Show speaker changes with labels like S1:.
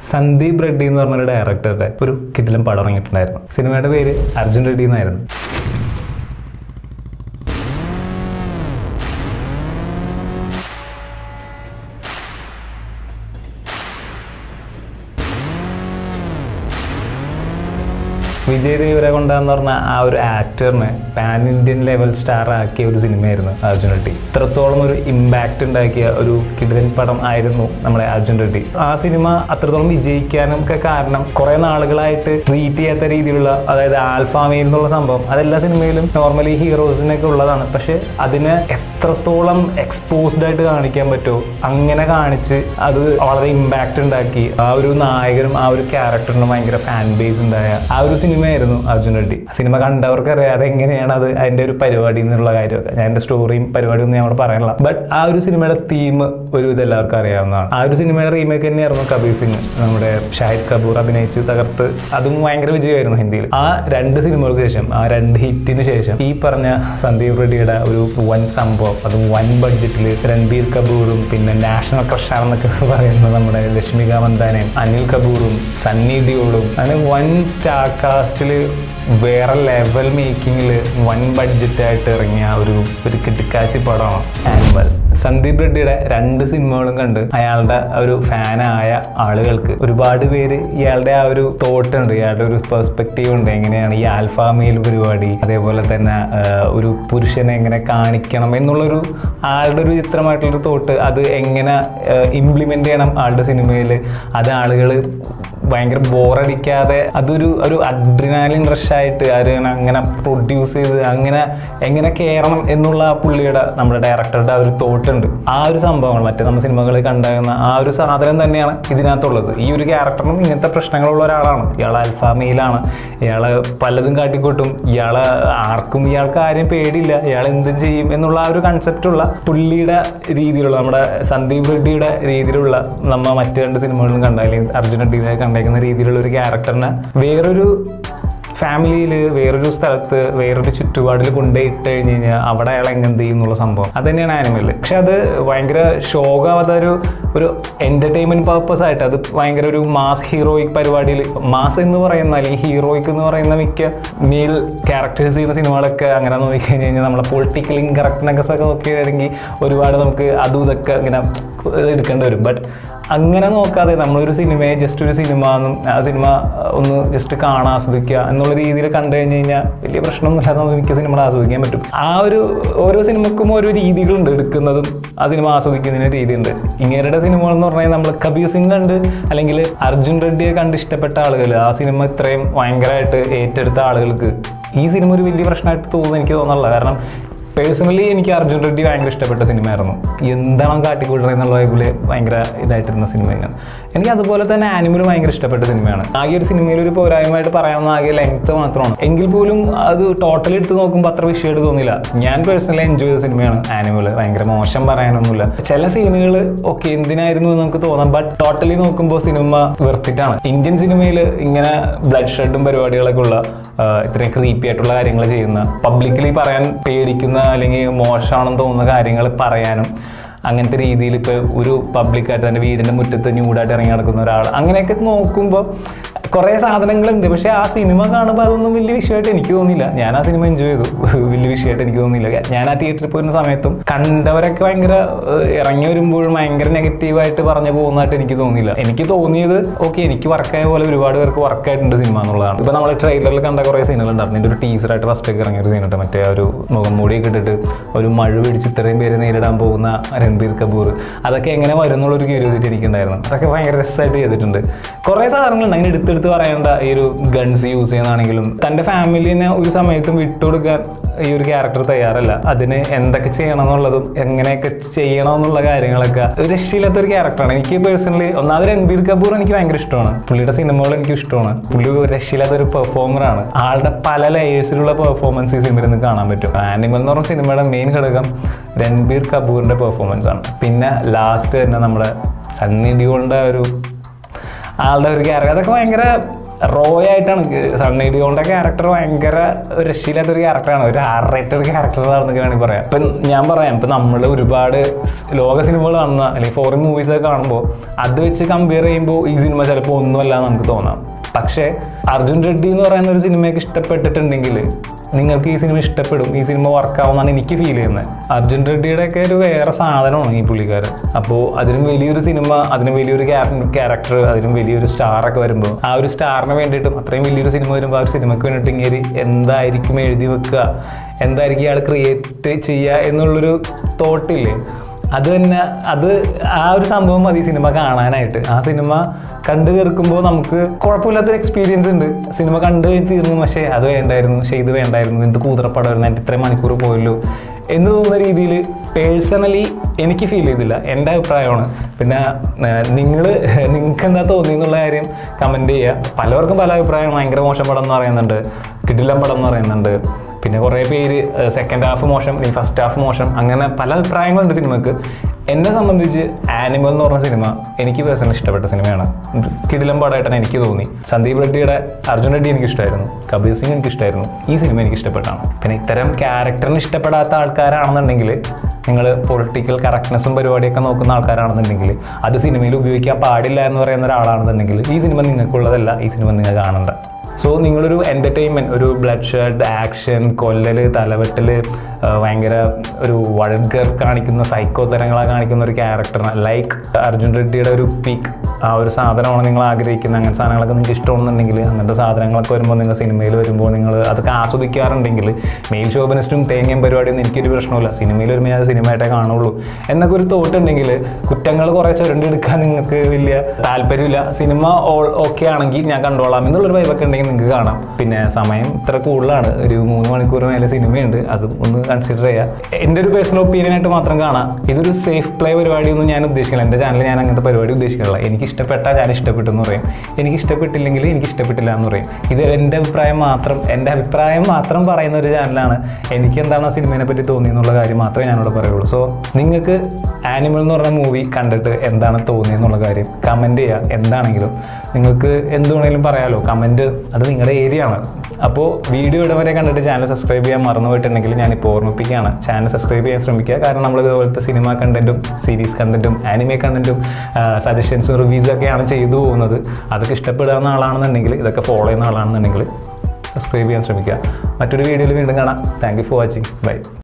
S1: സന്ദീപ് റെഡ്ഡി എന്ന് പറഞ്ഞൊരു ഡയറക്ടറുടെ ഒരു കിടിലം പടം ഇറങ്ങിയിട്ടുണ്ടായിരുന്നു സിനിമയുടെ പേര് അർജുൻ റെഡ്ഡി എന്നായിരുന്നു വിജയ് ദേവരെ കൊണ്ടാന്ന് പറഞ്ഞ ആ ഒരു ആക്ടറിനെ പാൻ ഇന്ത്യൻ ലെവൽ സ്റ്റാർ ആക്കിയ ഒരു സിനിമയായിരുന്നു അർജുൻ റെഡ്ഡി ഇത്രത്തോളം ഒരു ഇമ്പാക്റ്റ് ഉണ്ടാക്കിയ ഒരു കിടിലൻ പടം ആയിരുന്നു നമ്മുടെ അർജുൻ റെഡ്ഡി ആ സിനിമ അത്രത്തോളം വിജയിക്കാനും ഒക്കെ കാരണം കുറെ നാളുകളായിട്ട് ട്രീറ്റ് ചെയ്യാത്ത രീതിയിലുള്ള അതായത് ആൽഫാമയിൽ എന്നുള്ള സംഭവം അതെല്ലാ സിനിമയിലും നോർമലി ഹീറോസിനൊക്കെ ഉള്ളതാണ് പക്ഷെ അതിനെ എത്രത്തോളം എക്സ്പോസ്ഡ് ആയിട്ട് കാണിക്കാൻ പറ്റുമോ അങ്ങനെ കാണിച്ച് അത് വളരെ ഇമ്പാക്റ്റ് ഉണ്ടാക്കി ആ ഒരു നായകനും ആ ഒരു ക്യാരക്ടറിനും ഭയങ്കര ഫാൻ ബേസ് ഉണ്ടായ ആ ഒരു സിനിമയായിരുന്നു അർജുൻ റെഡ്ഡി സിനിമ കണ്ടവർക്ക് അറിയാം അതെങ്ങനെയാണ് അത് അതിന്റെ ഒരു പരിപാടി എന്നുള്ള കാര്യമൊക്കെ ഞാൻ എൻ്റെ സ്റ്റോറിയും പരിപാടിയും ഒന്നും ഞാൻ അവിടെ പറയാനില്ല ബട്ട് ആ ഒരു സിനിമയുടെ തീം ഒരു ഇത് എല്ലാവർക്കും അറിയാവുന്നതാണ് ആ ഒരു സിനിമയുടെ റീമേക്ക് തന്നെയായിരുന്നു കബീർ സിംഗ് നമ്മുടെ ഷാഹിദ് കപൂർ അഭിനയിച്ച് തകർത്ത് അതും ഭയങ്കര വിജയമായിരുന്നു ഹിന്ദിയിൽ ആ രണ്ട് സിനിമകൾക്ക് ശേഷം ആ രണ്ട് ഹിറ്റിന് ശേഷം ഈ പറഞ്ഞ സന്ദീപ് റെഡ്ഡിയുടെ ഒരു വൻ സംഭവം അതും വൻ ബഡ്ജറ്റിൽ രൺബീർ കപൂറും പിന്നെ നാഷണൽ ക്രഷാണെന്നൊക്കെ പറയുന്ന നമ്മുടെ ലക്ഷ്മിക മന്ദാനയും അനിൽ കപൂറും സണ്ണി ഡിയോളും അങ്ങനെ വൻ സ്റ്റാർ കാസ്റ്റിൽ വേറെ ലെവൽ മേക്കിങ്ങിൽ വൻ ബഡ്ജറ്റായിട്ട് ഇറങ്ങിയ ഒരു ഒരു കിട്ടിക്കാച്ചി പടമാണ് ആനിമൽ സന്ദീപ് റെഡ്ഡിയുടെ രണ്ട് സിനിമകളും കണ്ട് അയാളുടെ ഒരു ഫാനായ ആളുകൾക്ക് ഒരുപാട് പേര് ഇയാളുടെ ആ ഒരു തോട്ട് ഉണ്ട് ഇയാളുടെ ഒരു പെർസ്പെക്റ്റീവ് ഉണ്ട് എങ്ങനെയാണ് ഈ ആൽഫാമെയിൽ പരിപാടി അതേപോലെ തന്നെ ആ, ഒരു പുരുഷനെ എങ്ങനെ കാണിക്കണം എന്നുള്ളൊരു ആളുടെ ഒരു ചിത്രമായിട്ടുള്ളൊരു തോട്ട് അത് എങ്ങനെ ഇംപ്ലിമെൻ്റ് ചെയ്യണം ആളുടെ സിനിമയിൽ അത് ആളുകൾ ഭയങ്കര ബോറടിക്കാതെ അതൊരു ഒരു അഡ്രിനാലിൻ റഷായിട്ട് ആര് അങ്ങനെ പ്രൊഡ്യൂസ് ചെയ്ത് അങ്ങനെ എങ്ങനെ കയറണം എന്നുള്ള ആ പുള്ളിയുടെ നമ്മുടെ ഡയറക്ടറുടെ ആ ഒരു തോട്ടുണ്ട് ആ ഒരു സംഭവങ്ങൾ മറ്റേ നമ്മൾ സിനിമകളിൽ കണ്ടാകുന്ന ആ ഒരു സാധനം തന്നെയാണ് ഇതിനകത്തുള്ളത് ഈ ഒരു ക്യാരക്ടറിനും ഇങ്ങനത്തെ പ്രശ്നങ്ങളുള്ള ഒരാളാണ് ഇയാൾ അൽഫാമയിലാണ് ഇയാളെ പലതും കാട്ടിക്കൂട്ടും ഇയാളെ ആർക്കും ഇയാൾക്ക് ആരും പേടിയില്ല ഇയാൾ എന്തും ചെയ്യും എന്നുള്ള ആ ഒരു കൺസെപ്റ്റുള്ള പുള്ളിയുടെ രീതിയിലുള്ള നമ്മുടെ സന്ദീപ് റെഡ്ഡിയുടെ രീതിയിലുള്ള നമ്മ മറ്റു രണ്ട് സിനിമകളിലും കണ്ട അല്ലെങ്കിൽ അർജുൻ റെഡ്ഡിയുടെ കണ്ടേക്കുന്ന രീതിയിലുള്ള ഒരു ക്യാരക്ടറിനെ വേറൊരു ഫാമിലിയിൽ വേറൊരു സ്ഥലത്ത് വേറൊരു ചുറ്റുപാടിൽ കൊണ്ടുപോയി ഇട്ട് കഴിഞ്ഞ് കഴിഞ്ഞാൽ അവിടെ അയാൾ എങ്ങനെ ചെയ്യും എന്നുള്ള സംഭവം അത് തന്നെയാണ് ആനിമൽ പക്ഷെ അത് ഭയങ്കര ശോകാവാത്ത ഒരു ഒരു എൻ്റർടൈൻമെൻറ്റ് പർപ്പസ് ആയിട്ട് അത് ഭയങ്കര ഒരു മാസ് ഹീറോയിക് പരിപാടിയിൽ മാസ് എന്ന് പറയുന്ന അല്ലെങ്കിൽ ഹീറോയിക് എന്ന് പറയുന്ന മിക്ക മെയിൽ ക്യാരക്ടേഴ്സ് ചെയ്യുന്ന സിനിമകളൊക്കെ അങ്ങനെ നോക്കിക്കഴിഞ്ഞ് കഴിഞ്ഞാൽ നമ്മളെ പൊളിറ്റിക്കൽ ഇൻകറക്റ്റ്നെസ് ഒക്കെ നോക്കുകയാണെങ്കിൽ ഒരുപാട് നമുക്ക് അതും ഇതൊക്കെ ഇങ്ങനെ എടുക്കേണ്ടി വരും ബട്ട് അങ്ങനെ നോക്കാതെ നമ്മളൊരു സിനിമയെ ജസ്റ്റ് ഒരു സിനിമ എന്നും ആ സിനിമ ഒന്ന് ജസ്റ്റ് കാണാൻ ആസ്വദിക്കുക എന്നുള്ള രീതിയിൽ കണ്ടു കഴിഞ്ഞ് കഴിഞ്ഞാൽ വലിയ പ്രശ്നമൊന്നുമില്ലാതെ നമുക്ക് മിക്ക സിനിമകൾ ആസ്വദിക്കാൻ പറ്റും ആ ഒരു ഓരോ സിനിമക്കും ഓരോ രീതികളുണ്ട് എടുക്കുന്നതും ആ സിനിമ ആസ്വദിക്കുന്നതിന് രീതിയുണ്ട് ഇങ്ങേരുടെ സിനിമകൾ എന്ന് പറഞ്ഞാൽ നമ്മൾ കബീർ സിംഗ് കണ്ട് അല്ലെങ്കിൽ അർജുൻ റെഡ്ഡിയെ കണ്ട് ഇഷ്ടപ്പെട്ട ആളുകൾ ആ സിനിമ ഇത്രയും ഭയങ്കരമായിട്ട് ഏറ്റെടുത്ത ആളുകൾക്ക് ഈ സിനിമ ഒരു വലിയ പ്രശ്നമായിട്ട് തോന്നുന്നു എനിക്ക് തോന്നുന്നില്ല കാരണം പേഴ്സണലി എനിക്ക് അർജുൻ റെഡ്ഡി ഭയങ്കര ഇഷ്ടപ്പെട്ട സിനിമയായിരുന്നു എന്താണ് അവൻ കാട്ടിക്കൂട്ടുന്നത് എന്നുള്ള വൈബില് ഭയങ്കര ഇതായിട്ടിരുന്ന സിനിമ തന്നെയാണ് എനിക്ക് അതുപോലെ തന്നെ ആനിമൽ ഭയങ്കര ഇഷ്ടപ്പെട്ട സിനിമയാണ് ആകെ ഒരു സിനിമയിൽ ഒരു പോരായ്മയായിട്ട് പറയാവുന്ന ആകെ ലെങ്ത് മാത്രമാണ് എങ്കിൽ പോലും അത് ടോട്ടലി എടുത്ത് നോക്കുമ്പോൾ അത്ര വിഷയമായിട്ട് തോന്നില്ല ഞാൻ പേഴ്സണലി എൻജോയ് ചെയ്ത സിനിമയാണ് ആനിമൽ ഭയങ്കര മോശം പറയാനൊന്നുമില്ല ചില സീനുകൾ ഓക്കെ എന്തിനായിരുന്നു എന്ന് നമുക്ക് തോന്നാം ബട്ട് ടോട്ടലി നോക്കുമ്പോൾ സിനിമ വെർത്തിട്ടാണ് ഇന്ത്യൻ സിനിമയിൽ ഇങ്ങനെ ബ്ലഡ് ഷെഡും പരിപാടികളൊക്കെ ഉള്ള ആഹ് ഇത്രയും ക്രീപ്പി ആയിട്ടുള്ള കാര്യങ്ങൾ ചെയ്യുന്ന പബ്ലിക്കലി പറയാൻ പേടിക്കുന്ന അല്ലെങ്കിൽ മോശമാണെന്ന് തോന്നുന്ന കാര്യങ്ങൾ പറയാനും അങ്ങനത്തെ രീതിയിൽ ഇപ്പോൾ ഒരു പബ്ലിക്കായിട്ട് തന്നെ വീടിൻ്റെ മുറ്റത്ത് ന്യൂഡായിട്ട് ഇറങ്ങി നടക്കുന്ന ഒരാൾ അങ്ങനെയൊക്കെ നോക്കുമ്പോൾ കുറേ സാധനങ്ങളുണ്ട് പക്ഷേ ആ സിനിമ കാണുമ്പോൾ അതൊന്നും വലിയ വിഷയമായിട്ട് എനിക്ക് തോന്നിയില്ല ഞാൻ ആ സിനിമ എൻജോയ് ചെയ്തു വലിയ വിഷയമായിട്ട് എനിക്ക് തോന്നിയില്ല ഞാൻ ആ തിയേറ്ററിൽ പോയിരുന്ന സമയത്തും കണ്ടവരൊക്കെ ഭയങ്കര ഏഹ്, ഇറങ്ങി വരുമ്പോഴും ഭയങ്കര നെഗറ്റീവായിട്ട് പറഞ്ഞു പോകുന്നതായിട്ട് എനിക്ക് തോന്നിയില്ല എനിക്ക് തോന്നിയത് ഓക്കെ എനിക്ക് വർക്കായ പോലെ ഒരുപാട് പേർക്ക് വർക്കായിട്ടുണ്ട് സിനിമ എന്നുള്ളതാണ് ഇപ്പോൾ നമ്മൾ ട്രെയിലറിൽ കണ്ട കുറേ സീനുകൾ ഉണ്ടായിരുന്നു ഇതിൻ്റെ ഒരു ടീച്ചറായിട്ട് ഫസ്റ്റ് ഒക്കെ ഇറങ്ങിയ ഒരു സീനുണ്ട് മറ്റേ ആ ഒരു മുഖം മൂടിയൊക്കെ ഇട്ടിട്ട് ഒരു മഴ പിടിച്ച് ഇത്രയും പേര് നേരിടാൻ പോകുന്ന രൺബീർ കപൂർ അതൊക്കെ എങ്ങനെ വരും എന്നുള്ളൊരു ക്യൂരിയോസിറ്റി എനിക്കുണ്ടായിരുന്നു അതൊക്കെ ഭയങ്കര രസമായിട്ട് ചെയ്തിട്ടുണ്ട് കുറേ സാധനങ്ങളുണ്ട് അങ്ങനെ എടുത്തെടുത്ത് പറയേണ്ട ഈ ഒരു ഗൺസ് യൂസ് ചെയ്യുന്നതാണെങ്കിലും തൻ്റെ ഫാമിലിനെ ഒരു സമയത്തും വിട്ടുകൊടുക്കാൻ ഈ ഒരു ക്യാരക്ടർ തയ്യാറല്ല അതിന് എന്തൊക്കെ ചെയ്യണം എന്നുള്ളതും എങ്ങനെയൊക്കെ ചെയ്യണം എന്നുള്ള കാര്യങ്ങളൊക്കെ ഒരു രക്ഷയില്ലാത്ത ഒരു ക്യാരക്ടറാണ് എനിക്ക് പേഴ്സണലി ഒന്നാമത് രൺബീർ കപൂർ എനിക്ക് ഭയങ്കര ഇഷ്ടമാണ് പുള്ളിയുടെ സിനിമകൾ എനിക്ക് ഇഷ്ടമാണ് പുള്ളി ഒരു രക്ഷയില്ലാത്ത ഒരു പെർഫോമറാണ് ആളുടെ പല ലെയേഴ്സിലുള്ള പെർഫോമൻസ് ഈ സിനിമയിൽ നിന്ന് കാണാൻ പറ്റും ആനിമൽ എന്ന് പറഞ്ഞ സിനിമയുടെ മെയിൻ ഘടകം രൺബീർ കപൂറിന്റെ പെർഫോമൻസ് ആണ് പിന്നെ ലാസ്റ്റ് തന്നെ നമ്മുടെ സണ്ണി ഡിയോളിന്റെ ഒരു ആളുടെ ഒരു ക്യാരക്ടർ അതൊക്കെ ഭയങ്കര റോ ആയിട്ടാണ് സണ്ണി ഡിയോളുടെ ക്യാരക്ടർ ഭയങ്കര ഒരു രക്ഷയില്ലാത്തൊരു ക്യാരക്ടറാണ് ഒരു ആർ റേറ്റഡ് ക്യാരക്ടറാണെന്നൊക്കെ വേണമെങ്കിൽ പറയാം ഇപ്പം ഞാൻ പറയാം ഇപ്പം നമ്മൾ ഒരുപാട് സ് ലോക സിനിമകൾ കാണുന്ന അല്ലെങ്കിൽ ഫോറിൻ മൂവീസ് ഒക്കെ കാണുമ്പോൾ അത് വെച്ച് കമ്പയർ ചെയ്യുമ്പോൾ ഈ സിനിമ ചിലപ്പോൾ ഒന്നുമല്ല എന്ന് നമുക്ക് തോന്നാം പക്ഷേ അർജുൻ റെഡ്ഡി എന്ന് പറയുന്ന ഒരു സിനിമയൊക്കെ ഇഷ്ടപ്പെട്ടിട്ടുണ്ടെങ്കിൽ നിങ്ങൾക്ക് ഈ സിനിമ ഇഷ്ടപ്പെടും ഈ സിനിമ വർക്കാവുമെന്നാണ് എനിക്ക് ഫീൽ ചെയ്യുന്നത് അർജുൻ റെഡ്ഡിയുടെ ഒക്കെ ഒരു വേറെ സാധനമാണ് ഈ പുള്ളിക്കാരൻ അപ്പോൾ അതിനും വലിയൊരു സിനിമ അതിനും വലിയൊരു ക്യാരക്ടർ അതിനും വലിയൊരു സ്റ്റാർ ഒക്കെ വരുമ്പോൾ ആ ഒരു സ്റ്റാറിന് വേണ്ടിയിട്ടും അത്രയും വലിയൊരു സിനിമ വരുമ്പോൾ ആ ഒരു സിനിമയ്ക്ക് വേണ്ടിയിട്ട് ഇങ്ങനെ എന്തായിരിക്കും എഴുതി വെക്കുക എന്തായിരിക്കും ഇയാൾ ക്രിയേറ്റ് ചെയ്യുക എന്നുള്ളൊരു തോട്ടില്ലേ അത് തന്നെ അത് ആ ഒരു സംഭവം മതി സിനിമ കാണാനായിട്ട് ആ സിനിമ കണ്ടു തീർക്കുമ്പോൾ നമുക്ക് കുഴപ്പമില്ലാത്തൊരു എക്സ്പീരിയൻസ് ഉണ്ട് സിനിമ കണ്ടു കഴിഞ്ഞ് തീർന്നു പക്ഷേ അത് വേണ്ടായിരുന്നു പക്ഷേ ഇത് വേണ്ടായിരുന്നു എന്ത് കൂതറപ്പടമായിരുന്നു എൻ്റെ ഇത്രയും മണിക്കൂർ പോയല്ലോ എന്ന് തോന്നുന്ന രീതിയിൽ പേഴ്സണലി എനിക്ക് ഫീൽ ചെയ്തില്ല എൻ്റെ അഭിപ്രായമാണ് പിന്നെ നിങ്ങൾ നിങ്ങൾക്ക് എന്താ തോന്നി എന്നുള്ള കാര്യം കമൻറ്റ് ചെയ്യുക പലർക്കും പല അഭിപ്രായമാണ് ഭയങ്കര മോശം പടം എന്ന് പറയുന്നുണ്ട് കിടിലം പടം എന്ന് പറയുന്നുണ്ട് പിന്നെ കുറേ പേര് സെക്കൻഡ് ഹാഫ് മോശം ഈ ഫസ്റ്റ് ഹാഫ് മോശം അങ്ങനെ പല അഭിപ്രായങ്ങളുണ്ട് സിനിമക്ക് എന്നെ സംബന്ധിച്ച് ആനിമൽ എന്ന് പറഞ്ഞ സിനിമ എനിക്ക് പേഴ്സണലി ഇഷ്ടപ്പെട്ട സിനിമയാണ് കിടിലം പാടായിട്ടാണ് എനിക്ക് തോന്നി സന്ദീപ് റെഡ്ഡിയുടെ അർജുൻ റെഡ്ഡി എനിക്ക് ഇഷ്ടമായിരുന്നു കബീർ സിംഗ് എനിക്ക് ഇഷ്ടമായിരുന്നു ഈ സിനിമ എനിക്ക് ഇഷ്ടപ്പെട്ടാണ് പിന്നെ ഇത്തരം ക്യാരക്ടറിന് ഇഷ്ടപ്പെടാത്ത ആൾക്കാരാണെന്നുണ്ടെങ്കിൽ നിങ്ങൾ പൊളിറ്റിക്കൽ കറക്റ്റ്നെസ്സും പരിപാടിയൊക്കെ നോക്കുന്ന ആൾക്കാരാണെന്നുണ്ടെങ്കിൽ അത് സിനിമയിൽ ഉപയോഗിക്കാൻ പാടില്ല എന്ന് പറയുന്ന ഒരാളാണെന്നുണ്ടെങ്കിൽ ഈ സിനിമ നിങ്ങൾക്കുള്ളതല്ല ഈ സിനിമ നിങ്ങൾ കാണണ്ട സോ നിങ്ങളൊരു എൻ്റർടൈൻമെൻറ്റ് ഒരു ബ്ലഡ് ഷെഡ് ആക്ഷൻ കൊല്ലൽ തലവെട്ടൽ ഭയങ്കര ഒരു വൾഗർ കാണിക്കുന്ന സൈക്കോ തരങ്ങളെ കാണിക്കുന്ന ഒരു ക്യാരക്ടറിന് ലൈക്ക് അർജുൻ റെഡ്ഡിയുടെ ഒരു പീക്ക് ആ ഒരു സാധനമാണ് നിങ്ങൾ ആഗ്രഹിക്കുന്നത് അങ്ങനത്തെ സാധനങ്ങളൊക്കെ നിങ്ങൾക്ക് ഇഷ്ടമാണെന്നുണ്ടെങ്കിൽ അങ്ങനത്തെ സാധനങ്ങളൊക്കെ വരുമ്പോൾ നിങ്ങൾ സിനിമയിൽ വരുമ്പോൾ നിങ്ങൾ അതൊക്കെ ആസ്വദിക്കാറുണ്ടെങ്കിൽ മെയിൽ ഷോബനിസ്റ്റും തേങ്ങയും പരിപാടിയൊന്നും എനിക്കൊരു പ്രശ്നമില്ല സിനിമയിൽ വരുമ്പോൾ ഞാൻ സിനിമയായിട്ടേ കാണുള്ളൂ എന്നൊക്കെ ഒരു തോട്ട് ഉണ്ടെങ്കിൽ കുറ്റങ്ങൾ കുറേ ചുരണ്ടെടുക്കാൻ നിങ്ങൾക്ക് വലിയ താല്പര്യമില്ല സിനിമ ഓൾ ഓക്കെ ആണെങ്കിൽ ഞാൻ കണ്ടോളാം എന്നുള്ളൊരു വൈബൊക്കെ ഉണ്ടെങ്കിൽ നിങ്ങൾക്ക് കാണാം പിന്നെ സമയം ഇത്ര കൂടുതലാണ് ഒരു മൂന്ന് മണിക്കൂർ മേലെ സിനിമയുണ്ട് അത് ഒന്ന് കൺസിഡർ ചെയ്യുക എൻ്റെ ഒരു പേഴ്സണൽ ഒപ്പീനിയൻ ആയിട്ട് മാത്രം കാണാം ഇതൊരു സേഫ് പ്ലേ പരിപാടിയൊന്നും ഞാൻ ഉദ്ദേശിക്കില്ല എൻ്റെ ചാനലിൽ ഞാൻ അങ്ങനത്തെ പരിപാടി ഉദ്ദേശിക്കുന്നില്ല എനിക്ക് ഇഷ്ടപ്പെട്ടാൽ ഞാൻ ഇഷ്ടപ്പെട്ടു എന്ന് പറയും എനിക്ക് ഇഷ്ടപ്പെട്ടില്ലെങ്കിൽ എനിക്ക് ഇഷ്ടപ്പെട്ടില്ല എന്ന് പറയും ഇത് എൻ്റെ അഭിപ്രായം മാത്രം എൻ്റെ അഭിപ്രായം മാത്രം പറയുന്ന ഒരു ചാനലാണ് എനിക്ക് എന്താണ് ആ സിനിമയെ പറ്റി തോന്നി എന്നുള്ള കാര്യം മാത്രമേ ഞാനിവിടെ പറയുള്ളൂ സോ നിങ്ങൾക്ക് ആനിമൽ എന്ന് പറഞ്ഞ മൂവി കണ്ടിട്ട് എന്താണ് തോന്നിയെന്നുള്ള കാര്യം കമൻറ്റ് ചെയ്യുക എന്താണെങ്കിലും നിങ്ങൾക്ക് എന്ത് വേണമെങ്കിലും പറയാമല്ലോ കമൻറ്റ് അത് നിങ്ങളുടെ ഏരിയ ആണ് അപ്പോൾ വീഡിയോ ഇവിടെ വരെ കണ്ടിട്ട് ചാനൽ സബ്സ്ക്രൈബ് ചെയ്യാൻ മറന്നു പോയിട്ടുണ്ടെങ്കിൽ ഞാനിപ്പോൾ ഓർമ്മിപ്പിക്കുകയാണ് ചാനൽ സബ്സ്ക്രൈബ് ചെയ്യാൻ ശ്രമിക്കുക കാരണം നമ്മൾ ഇതുപോലത്തെ സിനിമ കണ്ടൻറ്റും സീരീസ് കണ്ടൻറ്റും ആനിമേ കണ്ടൻറ്റും സജഷൻസും റിവ്യൂസും ഒക്കെയാണ് ചെയ്തു പോകുന്നത് അതൊക്കെ ഇഷ്ടപ്പെടുന്ന ആളാണെന്നുണ്ടെങ്കിൽ ഇതൊക്കെ ഫോളോ ചെയ്യുന്ന ആളാണെന്നുണ്ടെങ്കിൽ സബ്സ്ക്രൈബ് ചെയ്യാൻ ശ്രമിക്കുക മറ്റൊരു വീഡിയോയിൽ വീണ്ടും കാണാം thank you for watching by